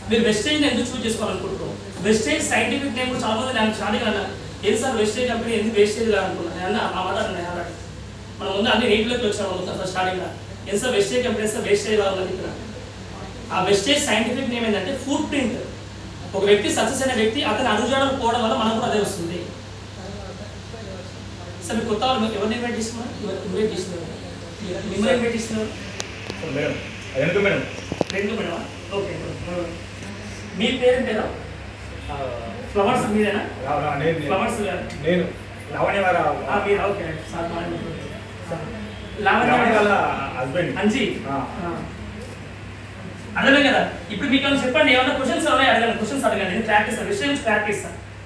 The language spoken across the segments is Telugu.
మీరు వెస్టేజ్ ఎందుకు చూస్ చేసుకోవాలనుకుంటున్నాం వెస్టేజ్ సైంటిఫిక్ నేమ్ కూడా చాలా మంది నాకు స్టార్టింగ్ అన్న ఏం సార్ వెస్టేజ్ కంపెనీ ఎందుకు వేస్టేజ్ లా అనుకున్నాను నేను అన్న ఆ మాట అన్నాను ఆల్రెడీ మనం ముందు అన్ని రేట్లోకి వచ్చాము మొత్తం ఫస్ట్ స్టార్టింగ్ లా ఏం sir Vestige company sir wastage లా ఉందని చెప్పిన ఆ వెస్టేజ్ సైంటిఫిక్ నేమ్ ఏంటంటే ఫుడ్ ప్రింట్ ఒక వ్యక్తి సక్సెస్ అయిన వ్యక్తి అతని అనుజాడలు పోవడం వల్ల మనకు కూడా అదే వస్తుంది సార్ మీరు కొత్త వాళ్ళు మీరు ఎవరిని ఇన్వైట్ చేస్తున్నారు ఇన్వైట్ చేస్తున్నారు మిమ్మల్ని ఇన్వైట్ చేస్తున్నారు మేడం ఎందుకు మేడం రెండు మేడం ఓకే మీ పేరు పేరా ఫ్లవర్స్ మీరేనా రా- రా, నేను ఫ్లవర్స్ నేను లావణ్య వాళ్ళ ఆ, మీరు ఓకే సార్ బాగానే ఉంటుంది. సార్. లావణ్య లావణ్య వాళ్ళ హస్బెండ్ అంజీ ఆ. ఆ. అర్థమే కదా ఇప్పుడు మీకు ఏమైనా చెప్పండి ఏమైనా క్వశ్చన్స్ ఉన్నాయి అడగండి క్వశ్చన్స్ అడగండి నేను ప్రాక్టీస్ విషయం నుంచి ప్రాక్టీస్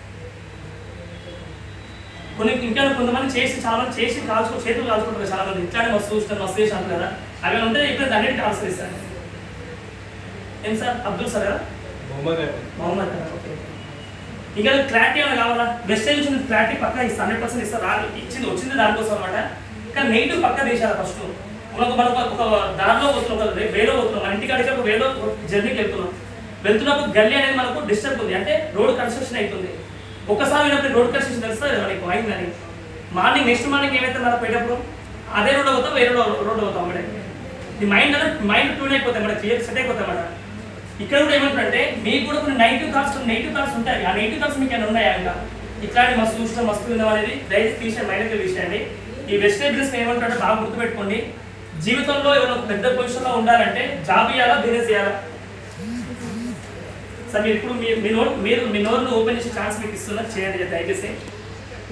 కొన్ని ఇంకా కొంతమంది చేసి చాలా మంది చేసి కాల్చుకో చేతులు కాల్చుకుంటారు చాలా మంది ఇట్లానే మస్తు చూస్తారు మస్తు చేసి అంటారు కదా అవి ఉంటే ఇప్పుడు అన్నిటికీ ఆన్సర్ ఇస్తాను ఏం సార్ అబ్దుల్ సార్ కదా మొహమ్మద్ మొహమ్మద్ కదా ఓకే ఇంకా క్లారిటీ ఏమైనా కావాలా బెస్ట్ నుంచి క్లారిటీ పక్కా ఇస్తాను హండ్రెడ్ పర్సెంట్ ఇస్తాను రాదు ఇచ్చింది వచ్చింది దానికోసం అనమాట కానీ నెగిటివ్ పక్కా తీసారు ఫస్ట్ మనకు మనకు ఒక దారిలో పోతున్నాం ఒక వే- వేలో పోతున్నాం మన ఇంటికాడికి ఒక వేలో జర్నీకి వెళ్తున్నాం వెళ్తున్నప్పుడు గల్లీ అనేది మనకు డిస్టర్బ్ ఉంది అంటే రోడ్ కన్స్ట్రక్షన్ అవుతుంది ఒకసారి అయినప్పుడు రోడ్ కన్స్ట్రక్షన్ తెలుస్తుంది మనకి అయిందని మార్నింగ్ నెక్స్ట్ మార్నింగ్ ఏమైతే మనకు పోయేటప్పుడు అదే రోడ్ అవుతాం వేరే రోడ్ అవుతాం అన్నమాట ఈ మైండ్ అనేది మైండ్ ట్యూన్ అయిపోతాయి మన క్లియర్ సెట్ అయిపోతాయి అన్నమాట ఇక్కడ కూడా ఏమంటారంటే మీకు కూడా కొన్ని నెగిటివ్ థాట్స్ నెగిటివ్ థాట్స్ ఉంటాయి ఆ నెగిటివ్ థాట్స్ మీకు ఏమైనా ఉన్నాయా ఇంకా ఇట్లాంటి మస్తు చూసిన మస్తు విన్నాం అనేది దయచేసి తీసే మైండ్కి తీసేయండి ఈ వెస్టేజ్ బిజినెస్ ఏమంటారంటే బాగా గుర్తుపెట్టుకోండి జీవితంలో ఏమైనా ఒక పెద్ద పొజిషన్లో ఉండాలంటే జాబ్ ఇవ్వాలా బిజినెస్ చేయాలా సార్ మీరు ఇప్పుడు మీ మీ నోట్ మీరు మీ నోరును ఓపెన్ చేసే ఛాన్స్ మీకు ఇస్తున్నారు చేయండి దయచేసి